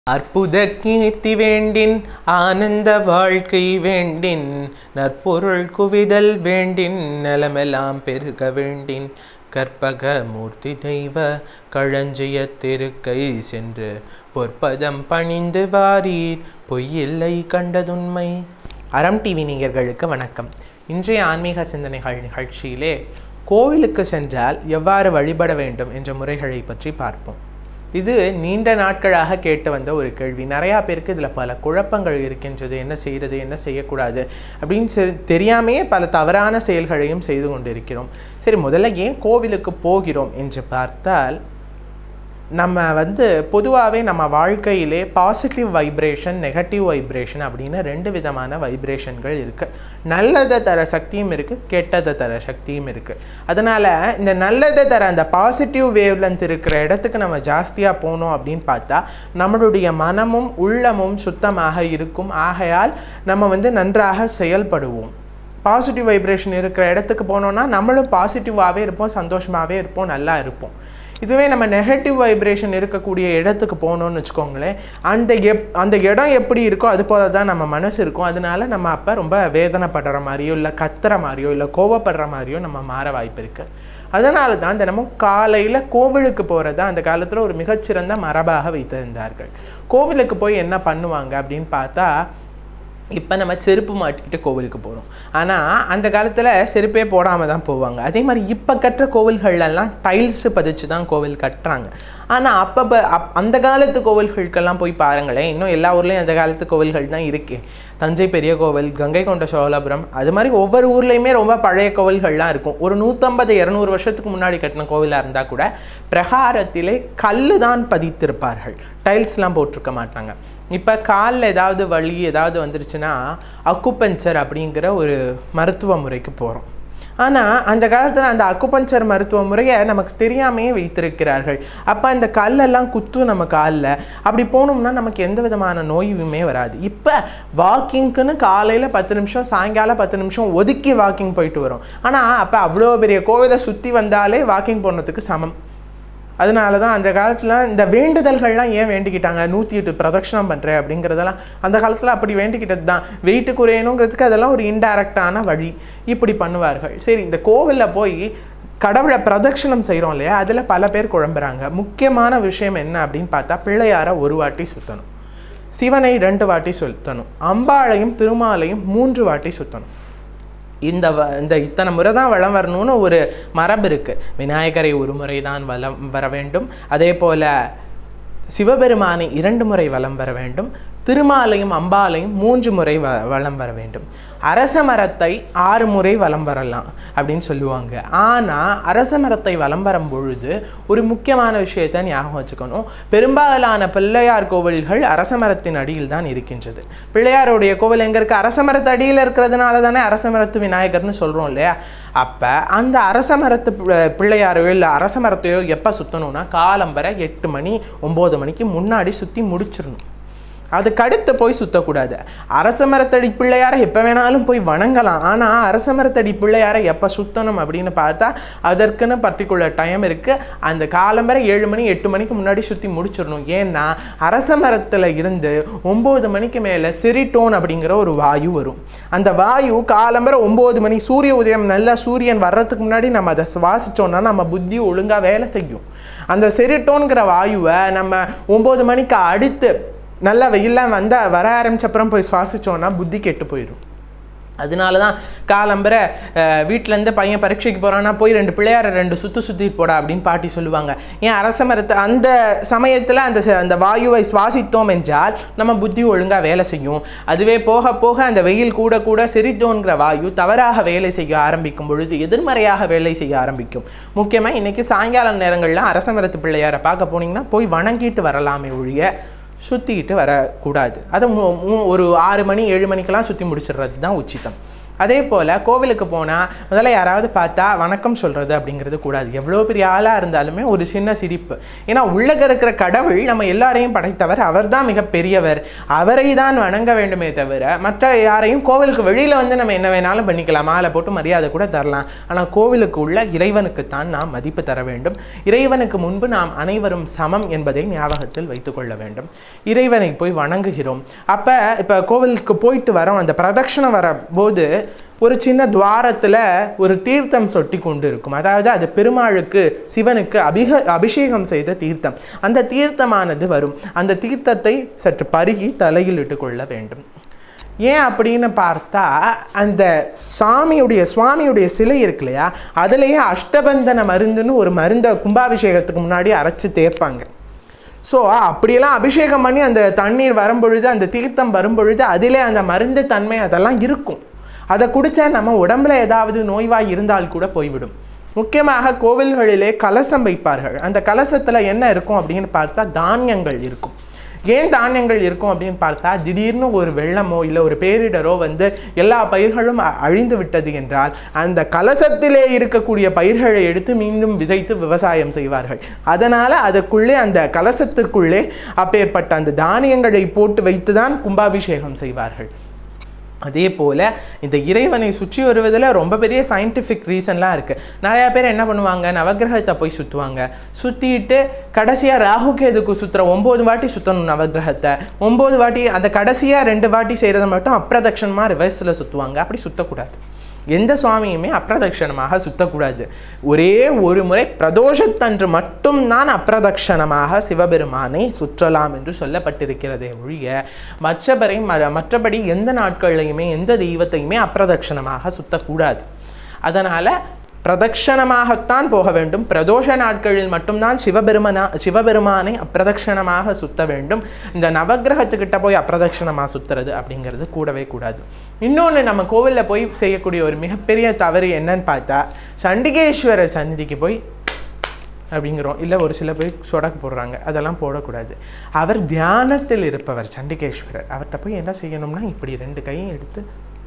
அற்புத கீர்த்தி வேண்டின் ஆனந்த வாழ்க்கை வேண்டின் நற்பொருள் குவிதல் வேண்டின் நலமெல்லாம் பெருக வேண்டின் கற்பக மூர்த்தி தெய்வ களஞ்சிய திருக்கை சென்று பொற்பதம் பணிந்து வாரீர் பொய்யில்லை கண்டதுண்மை அறம் டிவி நேயர்களுக்கு வணக்கம் இன்றைய ஆன்மீக சிந்தனைகள் நிகழ்ச்சியிலே கோவிலுக்கு சென்றால் எவ்வாறு வழிபட வேண்டும் என்ற முறைகளை பற்றி பார்ப்போம் இது நீண்ட நாட்களாக கேட்டு வந்த ஒரு கேள்வி நிறையா பேருக்கு இதில் பல குழப்பங்கள் இருக்கின்றது என்ன செய்கிறது என்ன செய்யக்கூடாது அப்படின்னு செ- தெரியாமையே பல தவறான செயல்களையும் செய்து கொண்டிருக்கிறோம் சரி முதல்ல ஏன் கோவிலுக்கு போகிறோம் என்று பார்த்தால் நம்ம வந்து பொதுவாகவே நம்ம வாழ்க்கையிலே பாசிட்டிவ் வைப்ரேஷன் நெகட்டிவ் வைப்ரேஷன் அப்படின்னு ரெண்டு விதமான வைப்ரேஷன்கள் இருக்குது நல்லதை தர சக்தியும் இருக்குது கெட்டதை தர சக்தியும் இருக்குது அதனால் இந்த நல்லதை தர அந்த பாசிட்டிவ் வேவ்லென்த் இருக்கிற இடத்துக்கு நம்ம ஜாஸ்தியாக போனோம் அப்படின்னு பார்த்தா நம்மளுடைய மனமும் உள்ளமும் சுத்தமாக இருக்கும் ஆகையால் நம்ம வந்து நன்றாக செயல்படுவோம் பாசிட்டிவ் வைப்ரேஷன் இருக்கிற இடத்துக்கு போனோம்னா நம்மளும் பாசிட்டிவாகவே இருப்போம் சந்தோஷமாகவே இருப்போம் நல்லா இருப்போம் இதுவே நம்ம நெகட்டிவ் வைப்ரேஷன் இருக்கக்கூடிய இடத்துக்கு போனோம்னு வச்சுக்கோங்களேன் அந்த எப் அந்த இடம் எப்படி இருக்கோ அது போல தான் நம்ம மனசு இருக்கும் அதனால நம்ம அப்போ ரொம்ப வேதனைப்படுற மாதிரியோ இல்லை கத்துற மாதிரியோ இல்லை கோவப்படுற மாதிரியோ நம்ம மாற வாய்ப்பு இருக்குது அதனால தான் தினமும் காலையில் கோவிலுக்கு போகிறத அந்த காலத்தில் ஒரு மிகச்சிறந்த மரபாக வைத்திருந்தார்கள் கோவிலுக்கு போய் என்ன பண்ணுவாங்க அப்படின்னு பார்த்தா இப்போ நம்ம செருப்பு மாட்டிக்கிட்டு கோவிலுக்கு போகிறோம் ஆனால் அந்த காலத்தில் செருப்பே போடாமல் தான் போவாங்க அதே மாதிரி இப்போ கட்டுற கோவில்கள்லாம் டைல்ஸு பதிச்சு தான் கோவில் கட்டுறாங்க ஆனால் அப்போ அப் அந்த காலத்து கோவில்களுக்கெல்லாம் போய் பாருங்களேன் இன்னும் எல்லா ஊர்லேயும் அந்த காலத்து கோவில்கள் தான் இருக்கு தஞ்சை பெரிய கோவில் கங்கை கொண்ட சோழபுரம் அது மாதிரி ஒவ்வொரு ஊர்லேயுமே ரொம்ப பழைய கோவில்கள்லாம் இருக்கும் ஒரு நூற்றம்பது இரநூறு வருஷத்துக்கு முன்னாடி கட்டின கோவிலாக இருந்தால் கூட பிரகாரத்திலே கல் தான் பதித்திருப்பார்கள் டைல்ஸ்லாம் போட்டிருக்க மாட்டாங்க இப்போ காலில் ஏதாவது வலி ஏதாவது வந்துருச்சுன்னா அக்குபஞ்சர் அப்படிங்கிற ஒரு மருத்துவ முறைக்கு போகிறோம் ஆனால் அந்த காலத்தில் அந்த அக்குபஞ்சர் மருத்துவ முறையை நமக்கு தெரியாமையே வைத்திருக்கிறார்கள் அப்போ அந்த கல்லெல்லாம் குத்தும் நம்ம காலில் அப்படி போனோம்னா நமக்கு எந்த விதமான நோயுமே வராது இப்போ வாக்கிங்க்குன்னு காலையில் பத்து நிமிஷம் சாயங்காலம் பத்து நிமிஷம் ஒதுக்கி வாக்கிங் போயிட்டு வரோம் ஆனால் அப்போ அவ்வளோ பெரிய கோவிலை சுற்றி வந்தாலே வாக்கிங் போனதுக்கு சமம் அதனால தான் அந்த காலத்தில் இந்த வேண்டுதல்கள்லாம் ஏன் வேண்டிக்கிட்டாங்க நூற்றி எட்டு பிரதட்சணம் பண்ணுறேன் அப்படிங்கிறதெல்லாம் அந்த காலத்தில் அப்படி வேண்டிக்கிட்டது தான் வெயிட்டு குறையணுங்கிறதுக்கு அதெல்லாம் ஒரு இன்டைரக்டான வழி இப்படி பண்ணுவார்கள் சரி இந்த கோவிலில் போய் கடவுளை பிரதட்சணம் செய்கிறோம் இல்லையா அதில் பல பேர் குழம்புறாங்க முக்கியமான விஷயம் என்ன அப்படின்னு பார்த்தா பிள்ளையாரை ஒரு வாட்டி சுற்றணும் சிவனை ரெண்டு வாட்டி சுற்றணும் அம்பாளையும் திருமாலையும் மூன்று வாட்டி சுற்றணும் இந்த வ இந்த இத்தனை முறை தான் வளம் வரணும்னு ஒரு மரபு இருக்குது விநாயகரை ஒரு முறை தான் வலம் வர வேண்டும் அதே போல் சிவபெருமானை இரண்டு முறை வலம் வர வேண்டும் திருமாலையும் அம்பாலையும் மூன்று முறை வ வலம் வர வேண்டும் அரச மரத்தை ஆறு முறை வலம் வரலாம் அப்படின்னு சொல்லுவாங்க ஆனால் அரச மரத்தை வலம் வரும் பொழுது ஒரு முக்கியமான விஷயத்தை ஞாபகம் வச்சுக்கணும் பெரும்பாலான பிள்ளையார் கோவில்கள் அரச மரத்தின் அடியில் தான் இருக்கின்றது பிள்ளையாருடைய கோவில் எங்கே இருக்குது அரச மரத்து அடியில் இருக்கிறதுனால தானே அரச மரத்து விநாயகர்னு சொல்கிறோம் இல்லையா அப்போ அந்த அரச மரத்து பி- பிள்ளையாரையோ இல்லை அரச மரத்தையோ எப்போ சுற்றணும்னா காலம்பரை எட்டு மணி ஒம்பது மணிக்கு முன்னாடி சுற்றி முடிச்சிடணும் அதுக்கு அடுத்து போய் சுற்றக்கூடாது அரச மரத்தடி பிள்ளையாரை எப்போ வேணாலும் போய் வணங்கலாம் ஆனால் அரச மரத்தடி பிள்ளையாரை எப்போ சுற்றணும் அப்படின்னு பார்த்தா அதற்குன்னு பர்டிகுலர் டைம் இருக்குது அந்த காலம்பரை ஏழு மணி எட்டு மணிக்கு முன்னாடி சுற்றி முடிச்சிடணும் ஏன்னா அரச மரத்தில் இருந்து ஒம்பது மணிக்கு மேலே செரிட்டோன் அப்படிங்கிற ஒரு வாயு வரும் அந்த வாயு காலம்பரை ஒம்பது மணி சூரிய உதயம் நல்லா சூரியன் வர்றதுக்கு முன்னாடி நம்ம அதை சுவாசிச்சோம்னா நம்ம புத்தி ஒழுங்காக வேலை செய்யும் அந்த செரிட்டோன்கிற வாயுவை நம்ம ஒம்பது மணிக்கு அடுத்து நல்லா வெயிலாம் வந்தால் வர ஆரம்பிச்சப்புறம் போய் சுவாசிச்சோன்னா புத்தி கெட்டு போயிடும் அதனால தான் காலம்பரை வீட்டிலேருந்து பையன் பரீட்சைக்கு போகிறான்னா போய் ரெண்டு பிள்ளையாரை ரெண்டு சுற்று சுற்றிட்டு போடா அப்படின்னு பாட்டி சொல்லுவாங்க ஏன் அரச மரத்தை அந்த சமயத்தில் அந்த ச- அந்த வாயுவை சுவாசித்தோம் என்றால் நம்ம புத்தி ஒழுங்காக வேலை செய்யும் அதுவே போக போக அந்த வெயில் கூட கூட செரித்தோங்கிற வாயு தவறாக வேலை செய்ய ஆரம்பிக்கும் பொழுது எதிர்மறையாக வேலை செய்ய ஆரம்பிக்கும் முக்கியமாக இன்றைக்கி சாயங்காலம் நேரங்களில் அரச மரத்து பிள்ளையாரை பார்க்க போனீங்கன்னா போய் வணங்கிட்டு வரலாமே ஒழிய சுற்றிக்கிட்டு வரக்கூடாது அதை மு- மு- ஒரு ஆறு மணி ஏழு மணிக்கெல்லாம் சுற்றி முடிச்சிடுறது தான் உச்சிதம் அதே போல் கோவிலுக்கு போனால் முதல்ல யாராவது பார்த்தா வணக்கம் சொல்கிறது அப்படிங்கிறது கூடாது எவ்வளோ பெரிய ஆளாக இருந்தாலுமே ஒரு சின்ன சிரிப்பு ஏன்னா உள்ளக இருக்கிற கடவுள் நம்ம எல்லாரையும் படைத்தவர் அவர்தான் மிக பெரியவர் அவரை தான் வணங்க வேண்டுமே தவிர மற்ற யாரையும் கோவிலுக்கு வெளியில் வந்து நம்ம என்ன வேணாலும் பண்ணிக்கலாம் மாலை போட்டு மரியாதை கூட தரலாம் ஆனால் கோவிலுக்கு உள்ள இறைவனுக்குத்தான் நாம் மதிப்பு தர வேண்டும் இறைவனுக்கு முன்பு நாம் அனைவரும் சமம் என்பதை ஞாபகத்தில் வைத்துக்கொள்ள வேண்டும் இறைவனை போய் வணங்குகிறோம் அப்போ இப்போ கோவிலுக்கு போயிட்டு வரோம் அந்த பிரதட்சணம் வரும்போது ஒரு சின்ன துவாரத்தில் ஒரு தீர்த்தம் சொட்டி கொண்டு இருக்கும் அதாவது அது பெருமாளுக்கு சிவனுக்கு அபிக அபிஷேகம் செய்த தீர்த்தம் அந்த தீர்த்தமானது வரும் அந்த தீர்த்தத்தை சற்று பருகி தலையில் இட்டுக்கொள்ள வேண்டும் ஏன் அப்படின்னு பார்த்தா அந்த சாமியுடைய சுவாமியுடைய சிலை இருக்கு இல்லையா அதுலேயே அஷ்டபந்தன மருந்துன்னு ஒரு மருந்தை கும்பாபிஷேகத்துக்கு முன்னாடி அரைச்சி தேய்ப்பாங்க ஸோ அப்படியெல்லாம் அபிஷேகம் பண்ணி அந்த தண்ணீர் வரும்பொழுது அந்த தீர்த்தம் வரும்பொழுது அதிலே அந்த மருந்து தன்மை அதெல்லாம் இருக்கும் அதை குடித்தா நம்ம உடம்புல ஏதாவது நோய்வாய் இருந்தால் கூட போய்விடும் முக்கியமாக கோவில்களிலே கலசம் வைப்பார்கள் அந்த கலசத்தில் என்ன இருக்கும் அப்படின்னு பார்த்தா தானியங்கள் இருக்கும் ஏன் தானியங்கள் இருக்கும் அப்படின்னு பார்த்தா திடீர்னு ஒரு வெள்ளமோ இல்லை ஒரு பேரிடரோ வந்து எல்லா பயிர்களும் அ- அழிந்து விட்டது என்றால் அந்த கலசத்திலே இருக்கக்கூடிய பயிர்களை எடுத்து மீண்டும் விதைத்து விவசாயம் செய்வார்கள் அதனால் அதுக்குள்ளே அந்த கலசத்திற்குள்ளே அப்பேற்பட்ட அந்த தானியங்களை போட்டு வைத்து தான் கும்பாபிஷேகம் செய்வார்கள் அதே போல் இந்த இறைவனை சுற்றி வருவதில் ரொம்ப பெரிய சயின்டிஃபிக் ரீசன்லாம் இருக்குது நிறையா பேர் என்ன பண்ணுவாங்க நவக்கிரகத்தை போய் சுற்றுவாங்க சுற்றிட்டு கடைசியாக ராகு கேதுக்கு சுற்றுற ஒம்பது வாட்டி சுற்றணும் நவக்கிரகத்தை ஒம்பது வாட்டி அந்த கடைசியாக ரெண்டு வாட்டி செய்கிறத மட்டும் அப்பிரதட்சணமாக ரிவர்ஸில் சுற்றுவாங்க அப்படி சுற்றக்கூடாது எந்த சுவாமியுமே அப்பிரதட்சணமாக சுத்தக்கூடாது ஒரே ஒரு முறை பிரதோஷத்தன்று மட்டும்தான் அப்பிரதட்சணமாக சிவபெருமானை சுற்றலாம் என்று சொல்லப்பட்டிருக்கிறதே ஒழிய மற்றபடி ம- மற்றபடி எந்த நாட்கள்லையுமே எந்த தெய்வத்தையுமே அப்பிரதட்சணமாக சுத்தக்கூடாது அதனால் பிரதட்சணமாகத்தான் போக வேண்டும் பிரதோஷ நாட்களில் மட்டும்தான் சிவபெருமனா சிவபெருமானை அப்பிரதட்சணமாக சுத்த வேண்டும் இந்த நவக்கிரகத்துக்கிட்ட போய் அப்பிரதட்சணமாக சுத்துறது அப்படிங்கிறது கூடவே கூடாது இன்னொன்று நம்ம கோவிலில் போய் செய்யக்கூடிய ஒரு மிகப்பெரிய தவறு என்னன்னு பார்த்தா சண்டிகேஸ்வரர் சந்நிதிக்கு போய் அப்படிங்கிறோம் இல்லை ஒரு சில பேர் சொடக்கு போடுறாங்க அதெல்லாம் போடக்கூடாது அவர் தியானத்தில் இருப்பவர் சண்டிகேஸ்வரர் அவர்கிட்ட போய் என்ன செய்யணும்னா இப்படி ரெண்டு கையும் எடுத்து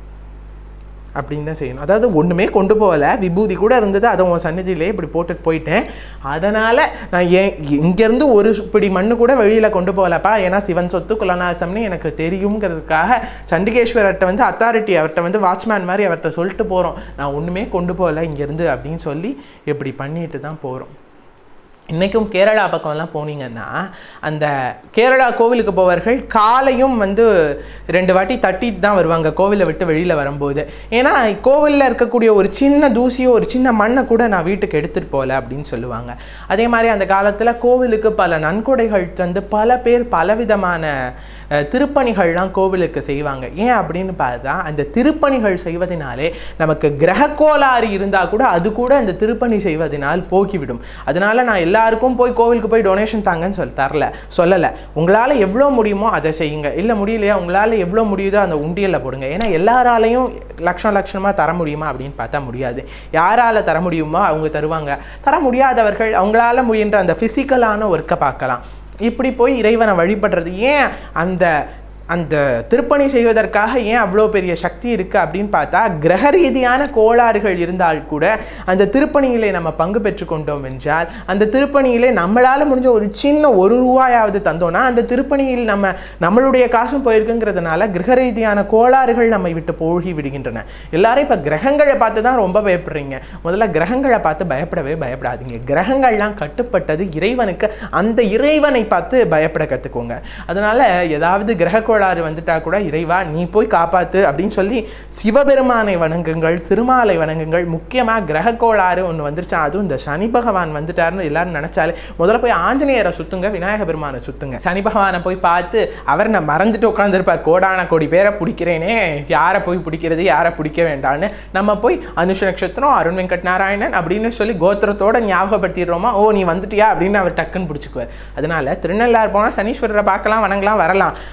அப்படின்னு தான் செய்யணும் அதாவது ஒன்றுமே கொண்டு போகல விபூதி கூட இருந்தது அதை உன் சந்நிதியிலே இப்படி போட்டுட்டு போயிட்டேன் அதனால் நான் ஏன் இங்கேருந்து ஒரு பிடி மண்ணு கூட வெளியில் கொண்டு போகலப்பா ஏன்னா சிவன் சொத்து குலநாசம்னு எனக்கு தெரியுங்கிறதுக்காக சண்டிகேஸ்வரர்கிட்ட வந்து அத்தாரிட்டி அவர்கிட்ட வந்து வாட்ச்மேன் மாதிரி அவர்கிட்ட சொல்லிட்டு போகிறோம் நான் ஒன்றுமே கொண்டு போகல இங்கேருந்து அப்படின்னு சொல்லி இப்படி பண்ணிட்டு தான் போகிறோம் இன்றைக்கும் கேரளா பக்கம்லாம் போனீங்கன்னா அந்த கேரளா கோவிலுக்கு போவர்கள் காலையும் வந்து ரெண்டு வாட்டி தட்டிட்டு தான் வருவாங்க கோவிலை விட்டு வெளியில் வரும்போது ஏன்னா கோவிலில் இருக்கக்கூடிய ஒரு சின்ன தூசியோ ஒரு சின்ன மண்ணை கூட நான் வீட்டுக்கு எடுத்துகிட்டு போகல அப்படின்னு சொல்லுவாங்க அதே மாதிரி அந்த காலத்தில் கோவிலுக்கு பல நன்கொடைகள் தந்து பல பேர் பலவிதமான அஹ், திருப்பணிகள்லாம் கோவிலுக்கு செய்வாங்க ஏன் அப்படின்னு பார்த்தா அந்த திருப்பணிகள் செய்வதனாலே நமக்கு கிரக கோளாறு இருந்தால் கூட அது கூட அந்த திருப்பணி செய்வதனால் போக்கிவிடும் அதனால நான் எல்லாருக்கும் போய் கோவிலுக்கு போய் டொனேஷன் தாங்கன்னு சொல்ல தரல சொல்லலை உங்களால் எவ்வளோ முடியுமோ அதை செய்யுங்க இல்லை முடியலையா உங்களால் எவ்வளோ முடியுதோ அந்த உண்டியலில் போடுங்க ஏன்னா எல்லாராலையும் லட்சம் லட்சமாக தர முடியுமா அப்படின்னு பார்த்தா முடியாது யாரால் தர முடியுமோ அவங்க தருவாங்க தர முடியாதவர்கள் அவங்களால முயன்ற அந்த ஃபிசிக்கலான ஒர்க்கை பார்க்கலாம் இப்படி போய் இறைவனை வழிபடுறது ஏன் அந்த அந்த திருப்பணி செய்வதற்காக ஏன் அவ்வளோ பெரிய சக்தி இருக்குது அப்படின்னு பார்த்தா கிரக ரீதியான கோளாறுகள் இருந்தால் கூட அந்த திருப்பணியிலே நம்ம பங்கு பெற்று கொண்டோம் என்றால் அந்த திருப்பணியிலே நம்மளால் முடிஞ்ச ஒரு சின்ன ஒரு ரூபாயாவது தந்தோம்னா அந்த திருப்பணியில் நம்ம நம்மளுடைய காசும் போயிருக்குங்கிறதுனால கிரக ரீதியான கோளாறுகள் நம்மை விட்டு போகி விடுகின்றன எல்லாரும் இப்போ கிரகங்களை பார்த்து தான் ரொம்ப பயப்படுறீங்க முதல்ல கிரகங்களை பார்த்து பயப்படவே பயப்படாதீங்க கிரகங்கள்லாம் கட்டுப்பட்டது இறைவனுக்கு அந்த இறைவனை பார்த்து பயப்பட கற்றுக்கோங்க அதனால் ஏதாவது கிரக கோளாறு வந்துட்டா கூட இறைவா நீ போய் காப்பாத்து அப்படின்னு சொல்லி சிவபெருமானை வணங்குங்கள் திருமாலை வணங்குங்கள் முக்கியமாக கிரக கோளாறு ஒன்று வந்துருச்சா அதுவும் இந்த சனி பகவான் வந்துட்டாருன்னு எல்லாரும் நினச்சாலே முதல்ல போய் ஆஞ்சநேயரை சுத்துங்க விநாயக பெருமானை சுத்துங்க சனி பகவானை போய் பார்த்து அவர் நான் மறந்துட்டு உட்காந்துருப்பார் கோடான கோடி பேரை பிடிக்கிறேனே யாரை போய் பிடிக்கிறது யாரை பிடிக்க வேண்டான்னு நம்ம போய் அனுஷ நட்சத்திரம் அருண் வெங்கட் நாராயணன் அப்படின்னு சொல்லி கோத்திரத்தோட ஞாபகப்படுத்திடுறோமா ஓ நீ வந்துட்டியா அப்படின்னு அவர் டக்குன்னு பிடிச்சிக்குவார் அதனால திருநள்ளாறு போனால் சனீஸ்வரரை பார்க்கலாம் வணங்கலாம் வரலாம் ஆனால்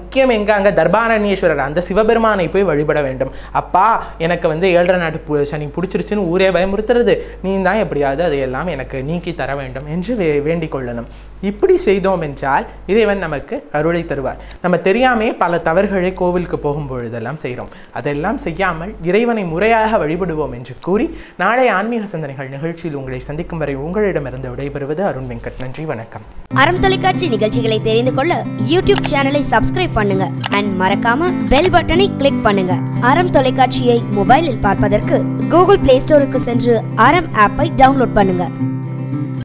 முக்கியம் எங்க அங்க தர்பாரண்யேஸ்வரர் அந்த சிவபெருமானை போய் வழிபட வேண்டும் அப்பா எனக்கு வந்து ஏழரை நாட்டு பு- சனி பிடிச்சிருச்சுன்னு ஊரே பயமுறுத்துறது நீ தான் எப்படியாவது அதையெல்லாம் எனக்கு நீக்கி தர வேண்டும் என்று வே வேண்டிக் கொள்ளணும் இப்படி செய்தோம் என்றால் இறைவன் நமக்கு அருளை தருவார் நம்ம தெரியாமே பல தவறுகளை கோவிலுக்கு போகும் பொழுதெல்லாம் செய்கிறோம் அதெல்லாம் செய்யாமல் இறைவனை முறையாக வழிபடுவோம் என்று கூறி நாளை ஆன்மீக சிந்தனைகள் நிகழ்ச்சியில் உங்களை சந்திக்கும் வரை உங்களிடமிருந்து விடைபெறுவது அருண் வெங்கட் நன்றி வணக்கம் அறம் தொலைக்காட்சி நிகழ்ச்சிகளை தெரிந்து கொள்ள யூடியூப் சேனலை சப்ஸ்கிரைப் பண்ணுங்க அண்ட் மறக்காம பெல் பட்டனை கிளிக் பண்ணுங்க அறம் தொலைக்காட்சியை மொபைலில் பார்ப்பதற்கு கூகுள் பிளே ஸ்டோருக்கு சென்று அறம் ஆப்பை டவுன்லோட் பண்ணுங்க